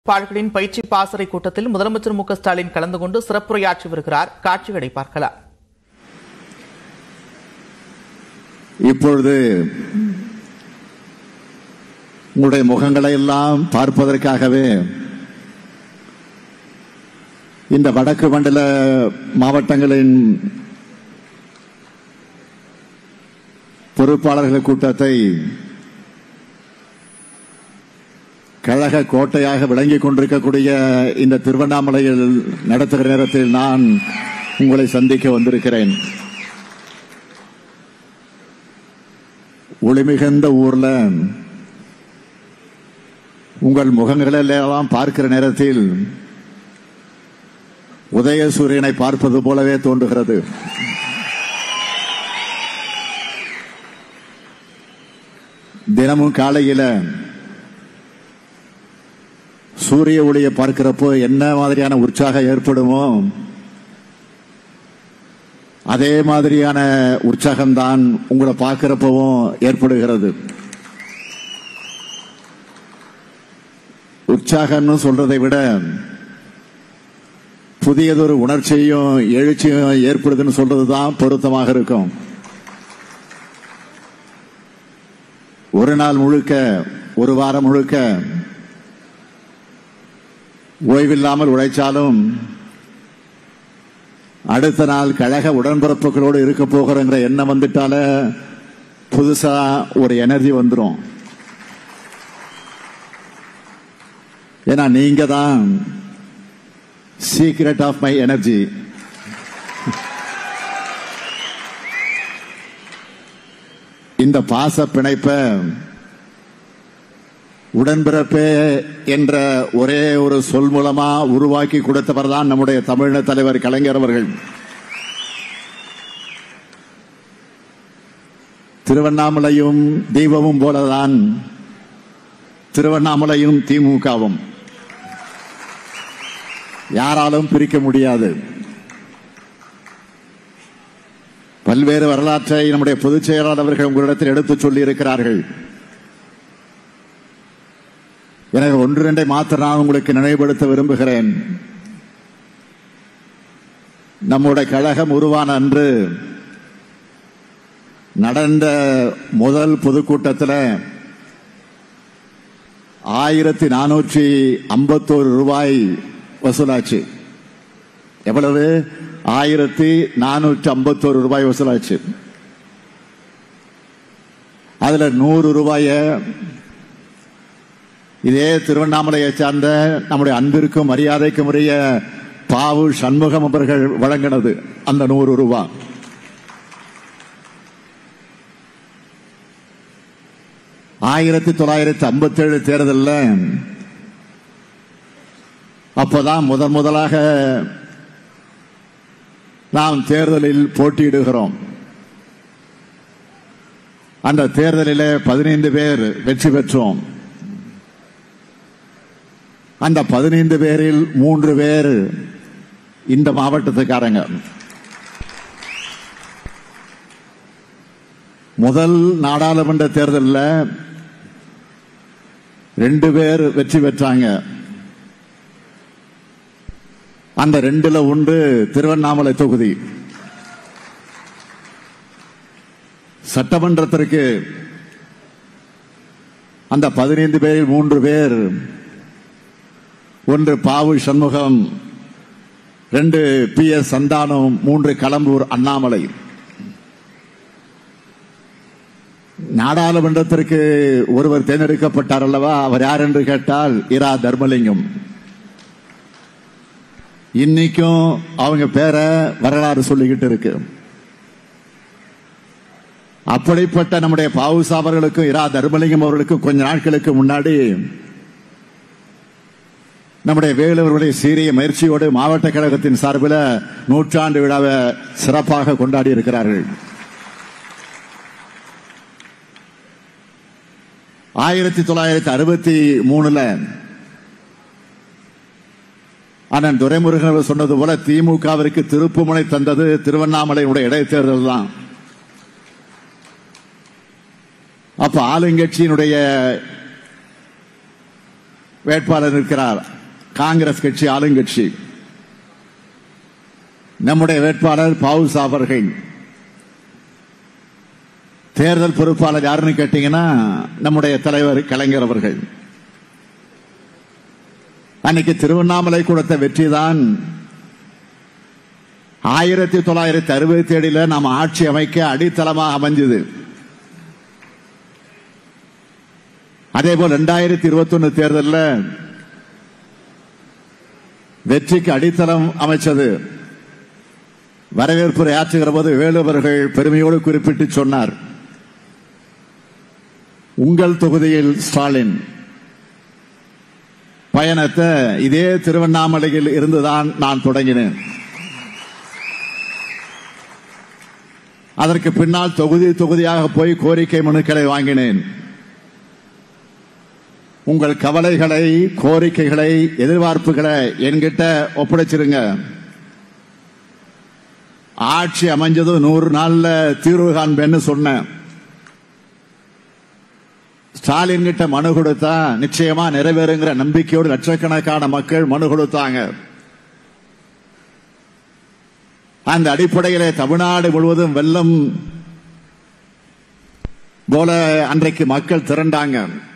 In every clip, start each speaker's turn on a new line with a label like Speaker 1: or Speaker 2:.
Speaker 1: பாடல்களின் பயிற்சி பாசறை கூட்டத்தில் முதலமைச்சர் மு க ஸ்டாலின் கலந்து கொண்டு சிறப்புரையாற்றி வருகிறார் காட்சிகளை பார்க்கலாம்
Speaker 2: இப்பொழுது உங்களுடைய முகங்களை எல்லாம் பார்ப்பதற்காகவே இந்த வடக்கு மண்டல மாவட்டங்களின் பொறுப்பாளர்கள் கூட்டத்தை கழக கோட்டையாக விளங்கிக் கொண்டிருக்கக்கூடிய இந்த திருவண்ணாமலையில் நடத்துகிற நேரத்தில் நான் உங்களை சந்திக்க வந்திருக்கிறேன் ஒளிமிகுந்த ஊர்ல உங்கள் முகங்களெல்லாம் பார்க்கிற நேரத்தில் உதயசூரியனை பார்ப்பது போலவே தோன்றுகிறது தினமும் காலையில சூரிய ஒளியை பார்க்கிறப்போ என்ன மாதிரியான உற்சாகம் ஏற்படுமோ அதே மாதிரியான உற்சாகம்தான் உங்களை பார்க்கிறப்பவும் ஏற்படுகிறது உற்சாகம்னு சொல்றதை விட புதியதொரு உணர்ச்சியும் எழுச்சியும் ஏற்படுதுன்னு சொல்றதுதான் பொருத்தமாக இருக்கும் ஒரு நாள் முழுக்க ஒரு வாரம் முழுக்க ஓய்வில்லாமல் உழைச்சாலும் அடுத்த நாள் கழக உடன்பிறப்புகளோடு இருக்க போகிறோங்கிற எண்ணம் வந்துட்டால புதுசா ஒரு எனர்ஜி வந்துடும் ஏன்னா நீங்க தான் சீக்ரெட் ஆஃப் மை எனர்ஜி இந்த பாச பிணைப்பை உடன்பிறப்பே என்ற ஒரே ஒரு சொல் மூலமா உருவாக்கி கொடுத்தவர் தான் நம்முடைய தமிழின தலைவர் கலைஞர் அவர்கள் திருவண்ணாமலையும் தீபமும் போலதான் திருவண்ணாமலையும் திமுகவும் யாராலும் பிரிக்க முடியாது பல்வேறு வரலாற்றை நம்முடைய பொதுச் செயலாளர் அவர்கள் உங்களிடத்தில் எடுத்துச் சொல்லி இருக்கிறார்கள் எனவே ஒன்று ரெண்டை மாத்திரம் நான் உங்களுக்கு நினைவுபடுத்த விரும்புகிறேன் நம்முடைய கழகம் உருவான அன்று நடந்த முதல் பொதுக்கூட்டத்தில் ஆயிரத்தி நானூற்றி ஐம்பத்தோரு ரூபாய் வசூலாச்சு எவ்வளவு ஆயிரத்தி நானூற்றி ஐம்பத்தோரு ரூபாய் வசூலாச்சு அதுல நூறு ரூபாய இதே திருவண்ணாமலையை சார்ந்த நம்முடைய அன்பிற்கும் மரியாதைக்கும் உரிய பாவு சண்முகம் அவர்கள் வழங்கினது அந்த நூறு ரூபாய் ஆயிரத்தி தொள்ளாயிரத்தி ஐம்பத்தி ஏழு தேர்தலில் அப்போதான் முதன் முதலாக நாம் தேர்தலில் போட்டியிடுகிறோம் அந்த தேர்தலில் பதினைந்து பேர் வெற்றி பெற்றோம் அந்த பதினைந்து பேரில் மூன்று பேர் இந்த மாவட்டத்துக்காரங்க முதல் நாடாளுமன்ற தேர்தலில் ரெண்டு பேர் வெற்றி பெற்றாங்க அந்த ரெண்டுல ஒன்று திருவண்ணாமலை தொகுதி சட்டமன்றத்திற்கு அந்த பதினைந்து பேரில் மூன்று பேர் ஒன்று பாவு சண்முகம் ரெண்டு பி எஸ் சந்தானம் மூன்று களம்பூர் அண்ணாமலை நாடாளுமன்றத்திற்கு ஒருவர் தேர்ந்தெடுக்கப்பட்டார் அல்லவா அவர் யார் என்று கேட்டால் இரா தர்மலிங்கம் இன்னைக்கும் அவங்க பேரை வரலாறு சொல்லிக்கிட்டு இருக்கு அப்படிப்பட்ட நம்முடைய பாவுசா அவர்களுக்கும் இரா தர்மலிங்கம் அவர்களுக்கும் கொஞ்ச நாட்களுக்கு முன்னாடி நம்முடைய வேலூருடைய சீரிய முயற்சியோடு மாவட்ட கழகத்தின் சார்பில் நூற்றாண்டு விழாவை சிறப்பாக கொண்டாடி இருக்கிறார்கள் ஆயிரத்தி தொள்ளாயிரத்தி அறுபத்தி மூணுல அண்ணன் துரைமுருகன் அவர் சொன்னது போல திமுகவிற்கு திருப்புமுனை தந்தது திருவண்ணாமலையுடைய இடைத்தேர்தல் தான் அப்ப ஆளுங்கட்சியினுடைய வேட்பாளர் இருக்கிறார் காங்கிரஸ் கட்சி ஆளுங்கட்சி நம்முடைய வேட்பாளர் பாவுசா அவர்கள் தேர்தல் பொறுப்பாளர் யாருன்னு கேட்டீங்கன்னா நம்முடைய தலைவர் கலைஞர் அவர்கள் அன்னைக்கு திருவண்ணாமலை கொடுத்த வெற்றிதான் ஆயிரத்தி தொள்ளாயிரத்தி அறுபத்தி ஏழுல நாம் ஆட்சி அமைக்க அடித்தளமாக அமைஞ்சது அதே போல் இரண்டாயிரத்தி இருபத்தி ஒன்னு தேர்தலில் வெற்றிக்கு அடித்தளம் அமைச்சது வரவேற்புரை ஆற்றுகிற போது வேலுவர்கள் பெருமையோடு குறிப்பிட்டு சொன்னார் உங்கள் தொகுதியில் ஸ்டாலின் பயணத்தை இதே திருவண்ணாமலையில் இருந்துதான் நான் தொடங்கினேன் அதற்கு பின்னால் தொகுதி தொகுதியாக போய் கோரிக்கை மனுக்களை வாங்கினேன் உங்கள் கவலைகளை கோரிக்கைகளை எதிர்பார்ப்புகளை என்கிட்ட ஒப்படைச்சிருங்க ஆட்சி அமைஞ்சதும் நூறு நாள்ல தீர்வு காண்பேன்னு சொன்னேன் ஸ்டாலின் கிட்ட மனு கொடுத்தா நிச்சயமா நிறைவேறுங்கிற நம்பிக்கையோடு லட்சக்கணக்கான மக்கள் மனு கொடுத்தாங்க அந்த அடிப்படையிலே தமிழ்நாடு முழுவதும் வெள்ளம் போல அன்றைக்கு மக்கள் திரண்டாங்க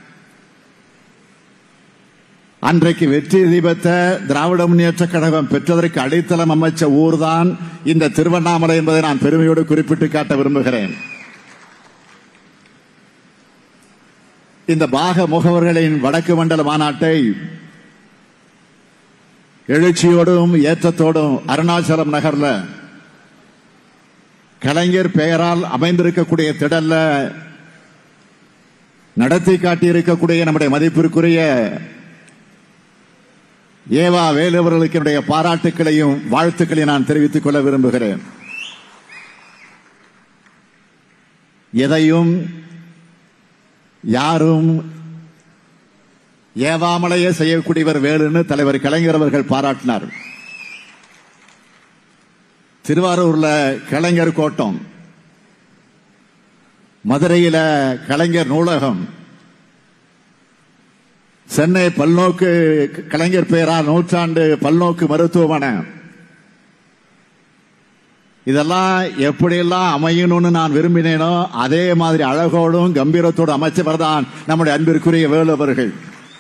Speaker 2: அன்றைக்கு வெற்றி தீபத்தை திராவிட முன்னேற்ற கழகம் பெற்றதற்கு அடித்தளம் அமைச்ச ஊர்தான் இந்த திருவண்ணாமலை என்பதை நான் பெருமையோடு குறிப்பிட்டு காட்ட விரும்புகிறேன் இந்த பாக முகவர்களின் வடக்கு மண்டல மாநாட்டை எழுச்சியோடும் ஏற்றத்தோடும் அருணாச்சலம் நகர்ல கலைஞர் பெயரால் அமைந்திருக்கக்கூடிய திடல்ல நடத்தி காட்டியிருக்கக்கூடிய நம்முடைய மதிப்பிற்குரிய ஏவா வேலுவர்களுக்கு என்னுடைய பாராட்டுக்களையும் வாழ்த்துக்களையும் நான் தெரிவித்துக் கொள்ள விரும்புகிறேன் எதையும் யாரும் ஏவாமலேயே செய்யக்கூடியவர் வேலுன்னு தலைவர் கலைஞர் அவர்கள் பாராட்டினார் திருவாரூர்ல கலைஞர் கோட்டம் மதுரையில கலைஞர் நூலகம் சென்னை பல்நோக்கு கலைஞர் பெயரால் நூற்றாண்டு பல்நோக்கு மருத்துவமனை இதெல்லாம் எப்படியெல்லாம் அமையணும்னு நான் விரும்பினேனோ அதே மாதிரி அழகோடும் கம்பீரத்தோடு அமைச்சவர் தான் நம்முடைய அன்பிற்குரிய வேலு அவர்கள்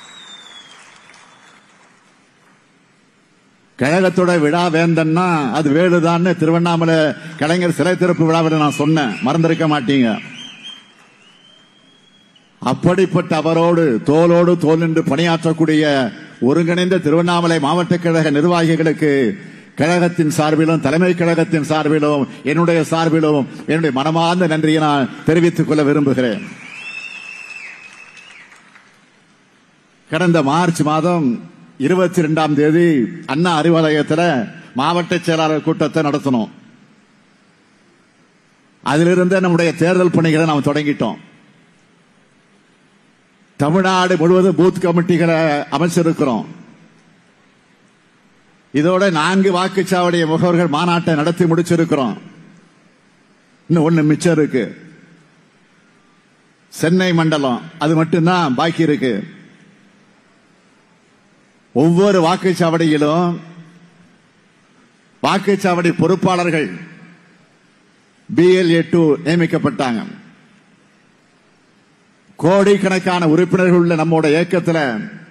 Speaker 2: கழகத்தோட விழா வேந்தன்னா அது வேலுதான்னு திருவண்ணாமலை கலைஞர் சிலை திறப்பு விழாவில் நான் சொன்னேன் மறந்திருக்க மாட்டீங்க அப்படிப்பட்ட அவரோடு தோளோடு தோல் நின்று பணியாற்றக்கூடிய ஒருங்கிணைந்த திருவண்ணாமலை மாவட்ட கழக நிர்வாகிகளுக்கு கழகத்தின் சார்பிலும் தலைமை கழகத்தின் சார்பிலும் என்னுடைய சார்பிலும் என்னுடைய மனமார்ந்த நன்றியை நான் தெரிவித்துக் கொள்ள விரும்புகிறேன் கடந்த மார்ச் மாதம் இருபத்தி ரெண்டாம் தேதி அண்ணா அறிவாலயத்தில் மாவட்ட செயலாளர் கூட்டத்தை நடத்தணும் அதிலிருந்து நம்முடைய தேர்தல் பணிகளை நாம் தொடங்கிட்டோம் தமிழ்நாடு முழுவதும் பூத் கமிட்டிகளை அமைச்சிருக்கிறோம் இதோட நான்கு வாக்குச்சாவடி முகவர்கள் மாநாட்டை நடத்தி முடிச்சிருக்கிறோம் இன்னும் ஒண்ணு மிச்சம் இருக்கு சென்னை மண்டலம் அது மட்டும்தான் பாக்கி இருக்கு ஒவ்வொரு வாக்குச்சாவடியிலும் வாக்குச்சாவடி பொறுப்பாளர்கள் பிஎல்ஏ டூ நியமிக்கப்பட்டாங்க கோடிக்கணக்கான உறுப்பினர்கள் உள்ள நம்மோட இயக்கத்தில்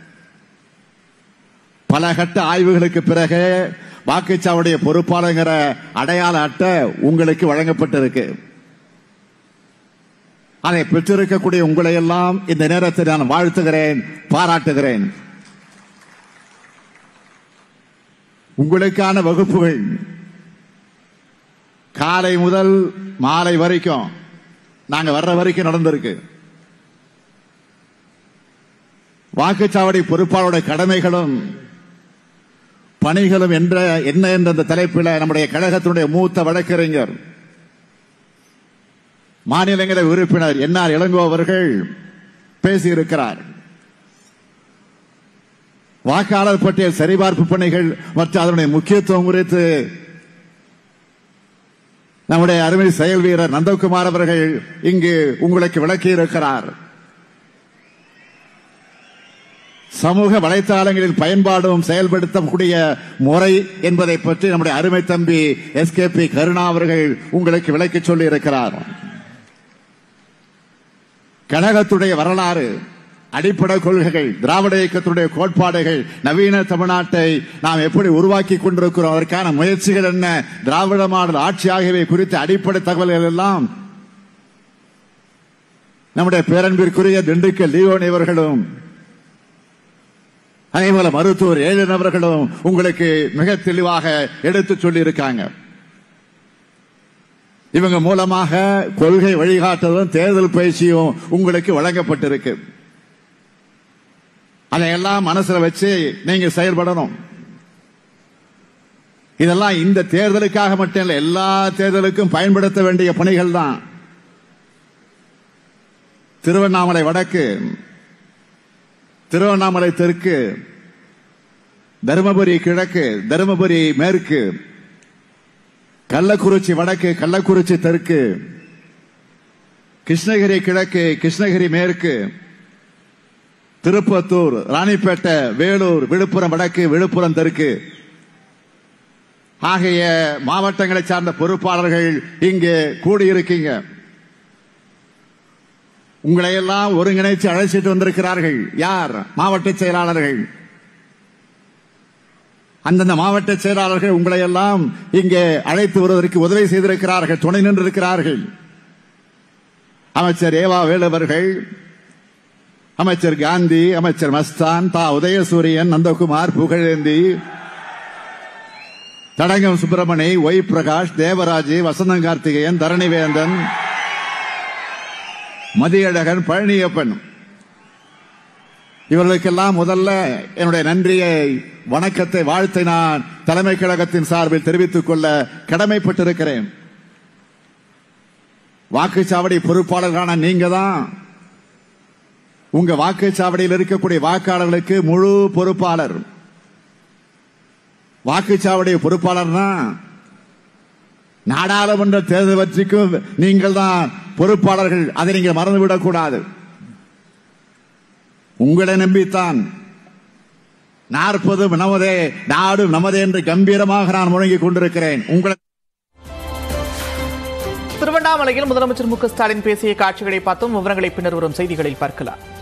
Speaker 2: பல கட்ட ஆய்வுகளுக்கு பிறகு வாக்குச்சாவடிய பொறுப்பாளங்கிற அடையாள அட்டை உங்களுக்கு வழங்கப்பட்டிருக்கு அதை பெற்றிருக்கக்கூடிய உங்களை எல்லாம் இந்த நேரத்தில் நான் வாழ்த்துகிறேன் பாராட்டுகிறேன் உங்களுக்கான வகுப்புகள் காலை முதல் மாலை வரைக்கும் நாங்க வர்ற வரைக்கும் நடந்திருக்கு வாக்குச்சாவடி பொறுப்பாளருடைய கடமைகளும் பணிகளும் என்ற என்ன என்ற அந்த தலைப்பில் நம்முடைய கழகத்தினுடைய மூத்த வழக்கறிஞர் மாநிலங்களவை உறுப்பினர் என்ஆர் இளங்கோ அவர்கள் பேசியிருக்கிறார் வாக்காளர் பட்டியல் சரிபார்ப்பு பணிகள் மற்றும் அதனுடைய முக்கியத்துவம் குறித்து நம்முடைய அருமை செயல் வீரர் நந்தகுமார் அவர்கள் இங்கு உங்களுக்கு விளக்கி இருக்கிறார் சமூக வலைத்தளங்களின் பயன்பாடும் செயல்படுத்தக்கூடிய முறை என்பதை பற்றி நம்முடைய அருமை தம்பி எஸ் கே பி கருணா அவர்கள் உங்களுக்கு விளக்கி சொல்லி இருக்கிறார் கழகத்துடைய வரலாறு அடிப்படை கொள்கைகள் திராவிட இயக்கத்துடைய கோட்பாடுகள் நவீன தமிழ்நாட்டை நாம் எப்படி உருவாக்கி கொண்டிருக்கிறோம் அதற்கான முயற்சிகள் என்ன திராவிட மாடல் ஆட்சி ஆகியவை குறித்த அடிப்படை தகவல்கள் எல்லாம் நம்முடைய பேரன்பிற்குரிய திண்டுக்கல் லீவோன் இவர்களும் அதேபோல மருத்துவர் ஏழன் அவர்களும் உங்களுக்கு மிக தெளிவாக எடுத்து சொல்லி இருக்காங்க இவங்க மூலமாக கொள்கை வழிகாட்டுதலும் தேர்தல் பயிற்சியும் உங்களுக்கு வழங்கப்பட்டிருக்கு அதையெல்லாம் மனசுல வச்சு நீங்க செயல்படணும் இதெல்லாம் இந்த தேர்தலுக்காக மட்டும் இல்ல எல்லா தேர்தலுக்கும் பயன்படுத்த வேண்டிய பணிகள் தான் திருவண்ணாமலை வடக்கு திருவண்ணாமலை தெற்கு தருமபுரி கிழக்கு தருமபுரி மேற்கு கள்ளக்குறிச்சி வடக்கு கள்ளக்குறிச்சி தெற்கு கிருஷ்ணகிரி கிழக்கு கிருஷ்ணகிரி மேற்கு திருப்பத்தூர் ராணிப்பேட்டை வேலூர் விழுப்புரம் வடக்கு விழுப்புரம் தெற்கு ஆகிய மாவட்டங்களை சார்ந்த பொறுப்பாளர்கள் இங்கே கூடியிருக்கீங்க உங்களை எல்லாம் ஒருங்கிணைச்சு அழைச்சிட்டு வந்திருக்கிறார்கள் யார் மாவட்ட செயலாளர்கள் அந்தந்த மாவட்ட செயலாளர்கள் உங்களை எல்லாம் இங்கே அழைத்து வருவதற்கு உதவி செய்திருக்கிறார்கள் துணை நின்றிருக்கிறார்கள் அமைச்சர் ஏவா வேலுவர்கள் அமைச்சர் காந்தி அமைச்சர் மஸ்தான் தா உதயசூரியன் நந்தகுமார் புகழேந்தி தடங்கம் சுப்பிரமணி ஒய் பிரகாஷ் தேவராஜ் வசந்தம் கார்த்திகேயன் தரணிவேந்தன் மதியழகன் பழனியப்பன் இவர்களுக்கெல்லாம் முதல்ல என்னுடைய நன்றியை வணக்கத்தை வாழ்த்தை நான் தலைமை கழகத்தின் சார்பில் தெரிவித்துக் கொள்ள கடமைப்பட்டிருக்கிறேன் வாக்குச்சாவடி பொறுப்பாளர்களான நீங்க தான் உங்க வாக்குச்சாவடியில் இருக்கக்கூடிய வாக்காளர்களுக்கு முழு பொறுப்பாளர் வாக்குச்சாவடி பொறுப்பாளர்னா நாடாளுமன்ற தேர்தல் வெற்றிக்கும் நீங்கள் தான் பொறுப்பாளர்கள் அதை நீங்கள் மறந்துவிடக் கூடாது உங்களை நம்பித்தான் நாற்பது நமதே நாடு நமதே என்று கம்பீரமாக நான் முழங்கிக் கொண்டிருக்கிறேன் உங்களை
Speaker 1: திருவண்ணாமலையில் முதலமைச்சர் மு க ஸ்டாலின் பேசிய காட்சிகளை பார்த்தும் விவரங்களை பின்னர் வரும் செய்திகளில் பார்க்கலாம்